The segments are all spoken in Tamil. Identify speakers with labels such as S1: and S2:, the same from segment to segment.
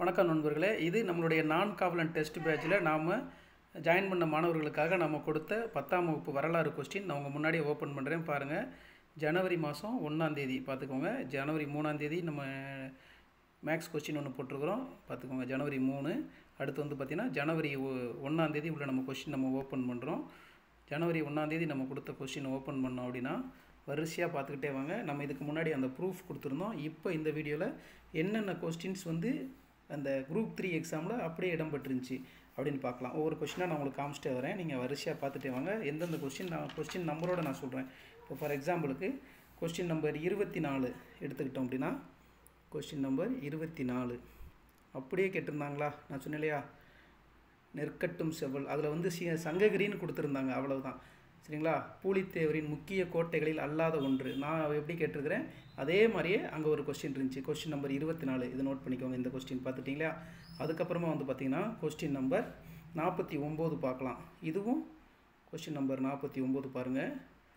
S1: வணக்கம் நண்பர்களே இது நம்மளுடைய நான் காவலன் டெஸ்ட் பேட்சில் நாம் ஜாயின் பண்ண மாணவர்களுக்காக நம்ம கொடுத்த பத்தாம் வகுப்பு வரலாறு கொஸ்டின் நான் உங்கள் முன்னாடியே ஓப்பன் பண்ணுறேன் பாருங்கள் ஜனவரி மாதம் ஒன்றாந்தேதி பார்த்துக்கோங்க ஜனவரி மூணாந்தேதி நம்ம மேக்ஸ் கொஸ்டின் ஒன்று போட்டிருக்கிறோம் பார்த்துக்கோங்க ஜனவரி மூணு அடுத்து வந்து பார்த்திங்கன்னா ஜனவரி ஒ- ஒண்ணாந்தேதி உள்ள நம்ம கொஸ்டின் நம்ம ஓப்பன் பண்ணுறோம் ஜனவரி ஒன்றாந்தேதி நம்ம கொடுத்த கொஸ்டின் ஓப்பன் பண்ணோம் அப்படின்னா வரிசையாக பார்த்துக்கிட்டே வாங்க நம்ம இதுக்கு முன்னாடி அந்த ப்ரூஃப் கொடுத்துருந்தோம் இப்போ இந்த வீடியோவில் என்னென்ன கொஸ்டின்ஸ் வந்து அந்த குரூப் த்ரீ எக்ஸாமில் அப்படியே இடம்பெற்றிருந்துச்சு அப்படின்னு பார்க்கலாம் ஒவ்வொரு கொஸ்டினாக நான் உங்களுக்கு காமிச்சிட்டே வரேன் நீங்கள் வரிசையாக பார்த்துட்டே வாங்க எந்தெந்த கொஸ்டின் நான் கொஸ்டின் நம்பரோட நான் சொல்கிறேன் இப்போ ஃபார் எக்ஸாம்பிளுக்கு கொஸ்டின் நம்பர் இருபத்தி நாலு எடுத்துக்கிட்டோம் அப்படின்னா கொஸ்டின் நம்பர் இருபத்தி நாலு அப்படியே கேட்டிருந்தாங்களா நான் சொன்னேன் இல்லையா நெற்கட்டும் செவ்வல் அதில் வந்து சி சங்ககிரின்னு கொடுத்துருந்தாங்க அவ்வளவுதான் சரிங்களா பூலித்தேவரின் முக்கிய கோட்டைகளில் அல்லாத ஒன்று நான் எப்படி கேட்டிருக்கிறேன் அதே மாதிரியே அங்கே ஒரு கொஸ்டின் இருந்துச்சு கொஸ்டின் நம்பர் இருபத்தி நாலு இதை நோட் பண்ணிக்கோங்க இந்த கொஸ்டின் பார்த்துட்டிங்களா அதுக்கப்புறமா வந்து பார்த்தீங்கன்னா கொஸ்டின் நம்பர் நாற்பத்தி ஒம்பது பார்க்கலாம் இதுவும் கொஸ்டின் நம்பர் நாற்பத்தி ஒம்பது பாருங்கள்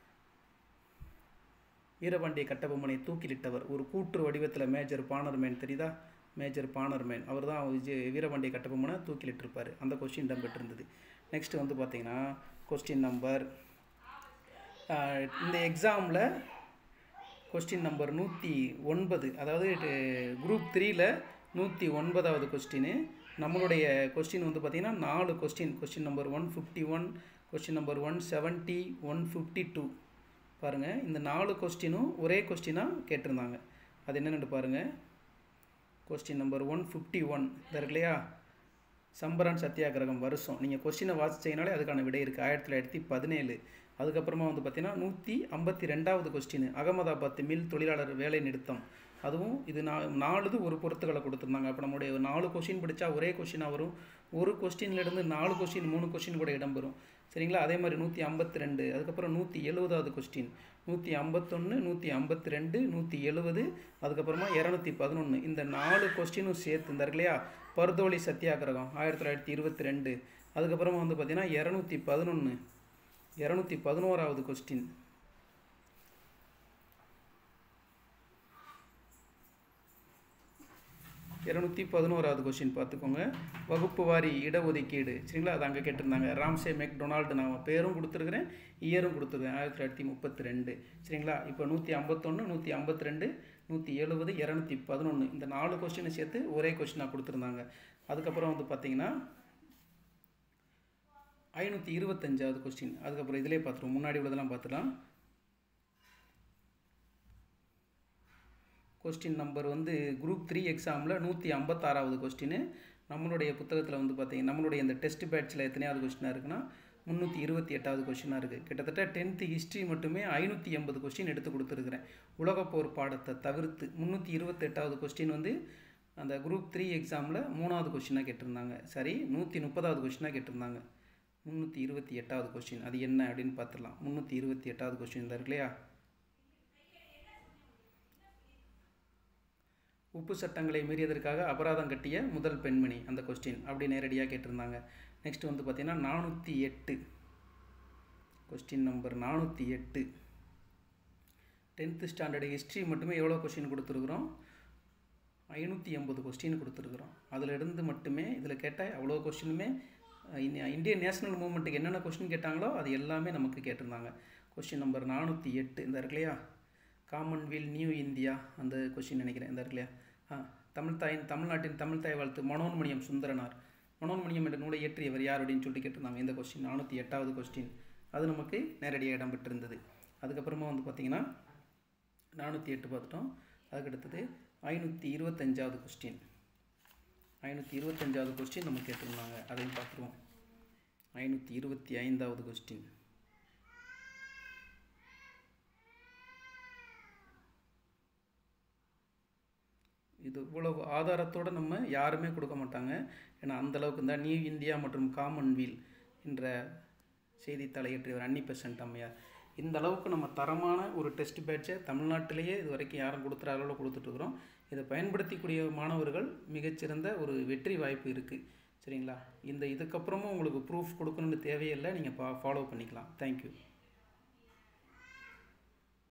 S1: வீரபாண்டிய கட்டபொம்மனை தூக்கிலிட்டவர் ஒரு கூற்று வடிவத்தில் மேஜர் பானர்மேன் தெரியுதா மேஜர் பானர்மேன் அவர் தான் விஜய் வீரபாண்டிய கட்டபொம்மனை தூக்கிலிட்டிருப்பார் அந்த கொஸ்டின் இடம்பெற்றிருந்தது நெக்ஸ்ட் வந்து பார்த்தீங்கன்னா கொஸ்டின் நம்பர் இந்த எக்ஸாமில் கொஸ்டின் நம்பர் நூற்றி ஒன்பது அதாவது குரூப் த்ரீயில் நூற்றி ஒன்பதாவது கொஸ்டின் நம்மளுடைய கொஸ்டின் வந்து பார்த்திங்கன்னா நாலு question question number one fifty one question number one seventy one fifty two பாருங்கள் இந்த நாலு கொஸ்டினும் ஒரே கொஸ்டினாக கேட்டிருந்தாங்க அது என்னென்னு பாருங்கள் question number one fifty one இதாக இருக்கு இல்லையா சம்பரான் சத்தியாகிரகம் வருஷம் நீங்கள் கொஸ்டினை வாசிச்சீங்கனாலே அதுக்கான விடை இருக்குது ஆயிரத்தி தொள்ளாயிரத்தி பதினேழு அதுக்கப்புறமா வந்து பார்த்தீங்கன்னா நூற்றி ஐம்பத்தி ரெண்டாவது கொஸ்டின் அகமதாபாத் மில் தொழிலாளர் வேலை நிறுத்தம் அதுவும் இது நா நாலுது ஒரு பொறுத்துக்களை கொடுத்துருந்தாங்க அப்போ நம்மளுடைய ஒரு நாலு கொஸ்டின் படித்தா ஒரே கொஸ்டினாக வரும் ஒரு கொஸ்டின்லேருந்து நாலு கொஸ்டின் மூணு கொஸ்டின் கூட இடம்பெறும் சரிங்களா அதே மாதிரி நூற்றி ஐம்பத்தி ரெண்டு அதுக்கப்புறம் நூற்றி எழுபதாவது கொஸ்டின் நூற்றி ஐம்பத்தொன்று நூற்றி ஐம்பத்தி ரெண்டு நூற்றி எழுபது அதுக்கப்புறமா இரநூத்தி பதினொன்று இந்த நாலு கொஸ்டினும் சேர்த்து இந்த இருக்கு இல்லையா பர்தோலி சத்தியாகிரகம் ஆயிரத்தி தொள்ளாயிரத்தி இருபத்தி ரெண்டு அதுக்கப்புறமா வந்து பார்த்தீங்கன்னா இரநூத்தி பதினொன்று இரநூத்தி பதினோராவது கொஸ்டின் இரநூத்தி பதினோராவது கொஸ்டின் பார்த்துக்கோங்க வகுப்பு வாரி இடஒதுக்கீடு சரிங்களா அது அங்கே கேட்டிருந்தாங்க ராம்சே மெக்டொனால்டு நான் பேரும் கொடுத்துருக்குறேன் இயரும் கொடுத்துருக்கேன் ஆயிரத்தி தொள்ளாயிரத்தி முப்பத்தி ரெண்டு சரிங்களா இப்போ நூற்றி ஐம்பத்தொன்று நூற்றி ஐம்பத்தி ரெண்டு நூற்றி எழுபது இரநூத்தி பதினொன்று இந்த நாலு கொஸ்டினை சேர்த்து ஒரே கொஸ்டினாக கொடுத்துருந்தாங்க அதுக்கப்புறம் வந்து பார்த்தீங்கன்னா ஐநூற்றி இருபத்தஞ்சாவது கொஸ்டின் அதுக்கப்புறம் இதிலே பார்த்துருவோம் முன்னாடி உள்ளதெல்லாம் பார்த்துக்கலாம் கொஸ்டின் நம்பர் வந்து குரூப் த்ரீ எக்ஸாமில் நூற்றி ஐம்பத்தாறாவது கொஸ்டின் நம்மளுடைய புத்தகத்தில் வந்து பார்த்தீங்கன்னா நம்மளுடைய இந்த டெஸ்ட் பேட்சில் எத்தனையாவது கொஸ்டினாக இருக்குன்னா முந்நூற்றி இருபத்தி எட்டாவது கொஸ்டினாக இருக்குது கிட்டத்தட்ட டென்த்து ஹிஸ்ட்ரி மட்டுமே ஐநூற்றி எண்பது கொஸ்டின் எடுத்து கொடுத்துருக்குறேன் உலகப்போர் பாடத்தை தவிர்த்து முந்நூற்றி இருபத்தெட்டாவது கொஸ்டின் வந்து அந்த குரூப் த்ரீ எக்ஸாமில் மூணாவது கொஸ்டினாக கேட்டிருந்தாங்க சரி நூற்றி முப்பதாவது கொஸ்டினாக கேட்டிருந்தாங்க முந்நூற்றி இருபத்தி எட்டாவது கொஸ்டின் அது என்ன அப்படின்னு பார்த்துடலாம் முந்நூற்றி இருபத்தி எட்டாவது கொஸ்டின் தான் இருக்கு இல்லையா உப்பு சட்டங்களை மீறியதற்காக அபராதம் கட்டிய முதல் பெண்மணி அந்த கொஸ்டின் அப்படி நேரடியாக கேட்டிருந்தாங்க நெக்ஸ்ட் வந்து பார்த்தீங்கன்னா நானூற்றி எட்டு கொஸ்டின் நம்பர் நானூற்றி எட்டு டென்த்து ஸ்டாண்டர்டு ஹிஸ்ட்ரி மட்டுமே எவ்வளோ கொஸ்டின் கொடுத்துருக்குறோம் ஐநூற்றி எண்பது கொஸ்டின் கொடுத்துருக்குறோம் அதில் இருந்து மட்டுமே இதில் கேட்ட அவ்வளோ கொஸ்டினுமே இந்தியன் நேஷனல் மூவ்மெண்ட்டுக்கு என்னென்ன கொஸ்டின் கேட்டாங்களோ அது எல்லாமே நமக்கு கேட்டிருந்தாங்க கொஸ்டின் நம்பர் நானூற்றி எட்டு இந்த இருக்கு இல்லையா காமன்வெல் நியூ இந்தியா அந்த கொஸ்டின் நினைக்கிறேன் இந்த இருக்கு இல்லையா ஆ தமிழ் தாயின் தமிழ்நாட்டின் தமிழ் தாய் வாழ்த்து மனோன்மணியம் சுந்தரனார் மனோன்மணியம் என்ற நூலை இயற்றியவர் யார் அப்படின்னு சொல்லிட்டு கேட்டிருந்தாங்க இந்த கொஸ்டின் நானூற்றி எட்டாவது கொஸ்டின் அது நமக்கு நேரடியாக இடம்பெற்றிருந்தது அதுக்கப்புறமா வந்து பார்த்திங்கன்னா நானூற்றி எட்டு பார்த்துட்டோம் அதுக்கு அடுத்தது ஐநூற்றி இருபத்தஞ்சாவது கொஸ்டின் ஐநூற்றி இருபத்தஞ்சாவது கொஸ்டின் நம்ம கேட்டிருந்தாங்க அதையும் பார்த்துருவோம் ஐநூற்றி இருபத்தி ஐந்தாவது கொஸ்டின் இது இவ்வளவு ஆதாரத்தோடு நம்ம யாருமே கொடுக்க மாட்டாங்க ஏன்னா அந்தளவுக்கு தான் நியூ இந்தியா மற்றும் காமன்வீல் என்ற செய்தித்தாளை இயற்றியவர் அன்னி பெசன்ட் அம்மையார் இந்த அளவுக்கு நம்ம தரமான ஒரு டெஸ்ட் பேட்சை தமிழ்நாட்டிலேயே இது வரைக்கும் யாரும் கொடுத்துற அளவில் கொடுத்துட்ருக்குறோம் இதை பயன்படுத்திக்கூடிய மாணவர்கள் மிகச்சிறந்த ஒரு வெற்றி வாய்ப்பு இருக்குது சரிங்களா இந்த இதுக்கப்புறமும் உங்களுக்கு ப்ரூஃப் கொடுக்கணுன்னு தேவையில்லை நீங்கள் பா ஃபாலோ பண்ணிக்கலாம் தேங்க்யூ